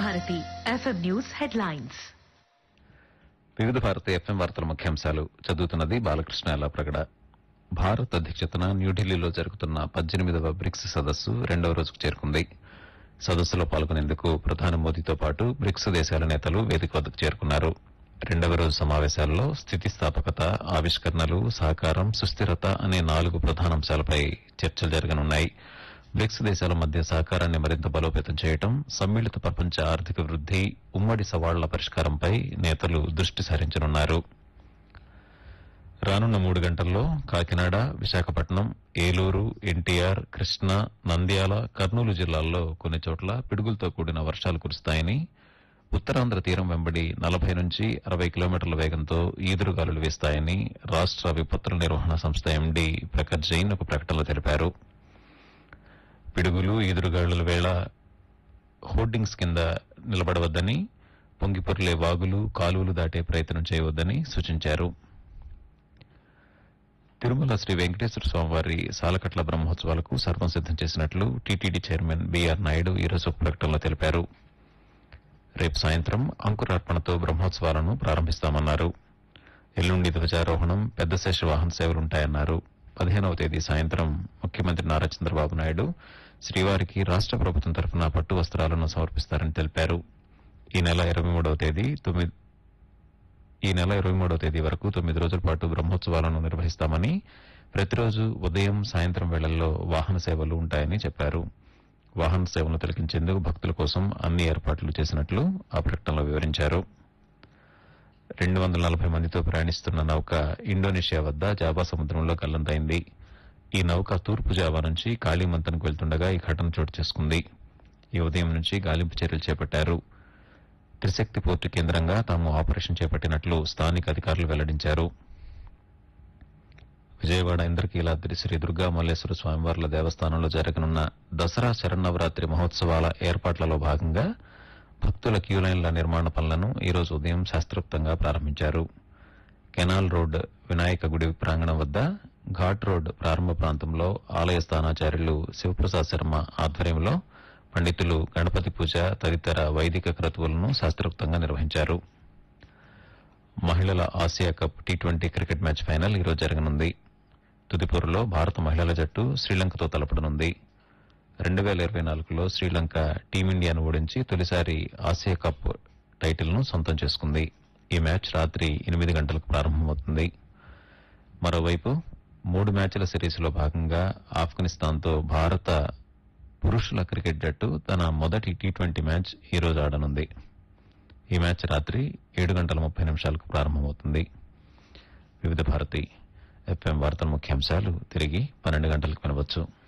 Bharati FM news headlines వివిధ భారత FM వార్తల ముఖ్యాంశాలు చదువుతున్నది బాలకృష్ణ ప్రగడ భారత్ అధ్యక్షతన న్యూఢిల్లీలో జరుగుతున్న పద్దెనిమిదవ బ్రిక్స్ సదస్సు రెండవ రోజుకు చేరుకుంది సదస్సులో పాల్గొనేందుకు ప్రధాని మోదీతో పాటు బ్రిక్స్ దేశాల నేతలు వేదిక వద్దకు చేరుకున్నారు రెండవ రోజు సమావేశాల్లో స్థితిస్థాపకత ఆవిష్కరణలు సహకారం సుస్థిరత అనే నాలుగు ప్రధానాంశాలపై చర్చలు జరగనున్నాయి బ్రిక్స్ దేశాల మధ్య సహకారాన్ని మరింత బలోపేతం చేయడం సమ్మిళిత ప్రపంచ ఆర్థిక వృద్ధి ఉమ్మడి సవాళ్ల పరిష్కారంపై నేతలు దృష్టి సారించనున్నారు రానున్న మూడు గంటల్లో కాకినాడ విశాఖపట్నం ఏలూరు ఎన్టీఆర్ కృష్ణా నంద్యాల కర్నూలు జిల్లాల్లో కొన్ని చోట్ల పిడుగులతో కూడిన వర్షాలు కురుస్తాయని ఉత్తరాంధ్ర తీరం వెంబడి నలభై నుంచి అరవై కిలోమీటర్ల వేగంతో ఈదురుగాలులు వీస్తాయని రాష్ట విపత్తుల నిర్వహణ సంస్థ ఎండీ ప్రఖర్ జైన్ ఒక ప్రకటనలో తెలిపారు పిడుగులు ఈదురుగాలుల వేళ హోర్డింగ్స్ కింద నిలబడవద్దని పొంగిపొర్లే వాగులు కాలువలు దాటే ప్రయత్నం చేయవద్దని సూచించారు తిరుమల శ్రీ వెంకటేశ్వర స్వామివారి సాలకట్ల బ్రహ్మోత్సవాలకు సర్వం సిద్దం చేసినట్లు టీటీడీ చైర్మన్ బీఆర్ నాయుడు ఈ రోజు ఒక ప్రకటనలో తెలిపారు రేపు సాయంత్రం అంకురార్పణతో బ్రహ్మోత్సవాలను ప్రారంభిస్తామన్నారు ఎల్లుండి ధ్వజారోహణం పెద్ద శేష వాహన సేవలుంటాయన్నారు పదిహేనవ తేదీ సాయంత్రం ముఖ్యమంత్రి నారా చంద్రబాబు నాయుడు శ్రీవారికి రాష్ట ప్రభుత్వం తరఫున పట్టు వస్త్రాలను సమర్పిస్తారని తెలిపారు ఈ నెల ఇరవై మూడవ తేదీ తొమ్మిది ఈ నెల ఇరవై మూడవ తేదీ వరకు తొమ్మిది రోజుల పాటు బ్రహ్మోత్సవాలను నిర్వహిస్తామని ప్రతిరోజు ఉదయం సాయంత్రం వేళల్లో వాహన సేవలు ఉంటాయని చెప్పారు వాహన సేవలను తొలగించేందుకు భక్తుల కోసం అన్ని ఏర్పాట్లు చేసినట్లు ఆ ప్రకటనలో వివరించారు రెండు వందల నలభై మందితో ప్రయాణిస్తున్న నౌక ఇండోనేషియా వద్ద జాబా సముద్రంలో గల్లంతైంది ఈ నౌక తూర్పు జావా నుంచి కాళీమంతన్కు వెళ్తుండగా ఈ ఘటన చోటు చేసుకుంది ఈ ఉదయం నుంచి గాలింపు చర్యలు చేపట్టారు త్రిశక్తి పోర్టు కేంద్రంగా తాము ఆపరేషన్ చేపట్టినట్లు స్థానిక అధికారులు వెల్లడించారు విజయవాడ ఇంద్రకీలాద్రి శ్రీ దుర్గా మల్లేశ్వర స్వామివార్ల దేవస్థానంలో జరగనున్న దసరా శరన్నవరాత్రి మహోత్సవాల ఏర్పాట్లలో భాగంగా భక్తుల క్యూలైన్ల నిర్మాణ పనులను ఈ రోజు ఉదయం శాస్త్రోక్తంగా ప్రారంభించారు కెనాల్ రోడ్ వినాయక గుడి ప్రాంగణం వద్ద ఘాట్ రోడ్ ప్రారంభ ప్రాంతంలో ఆలయ స్థానాచార్యులు శివప్రసాద్ శర్మ ఆధ్వర్యంలో పండితులు గణపతి పూజ తదితర వైదిక క్రతువులను శాస్త్రోక్తంగా నిర్వహించారు మహిళల Asia cup T twenty cricket match final ఈరోజు జరగనుంది తుదిపూర్లో భారత మహిళల జట్టు శ్రీలంకతో తలపడనుంది రెండు వేల ఇరవై నాలుగులో శ్రీలంక టీమిండియాను ఓడించి తొలిసారి ఆసియా కప్ టైటిల్ను సొంతం చేసుకుంది ఈ మ్యాచ్ రాత్రి ఎనిమిది గంటలకు ప్రారంభమవుతుంది మరోవైపు మూడు మ్యాచ్ల సిరీస్లో భాగంగా ఆఫ్ఘనిస్తాన్తో భారత పురుషుల క్రికెట్ జట్టు తన మొదటి టీ ట్వంటీ మ్యాచ్ ఈ రోజు ఆడనుంది ఈ మ్యాచ్ రాత్రి ఏడు గంటల ముప్పై నిమిషాలకు ప్రారంభమవుతుంది వివిధ భారతి ఎఫ్ఎం వార్తల ముఖ్యాంశాలు తిరిగి పన్నెండు గంటలకు వినవచ్చు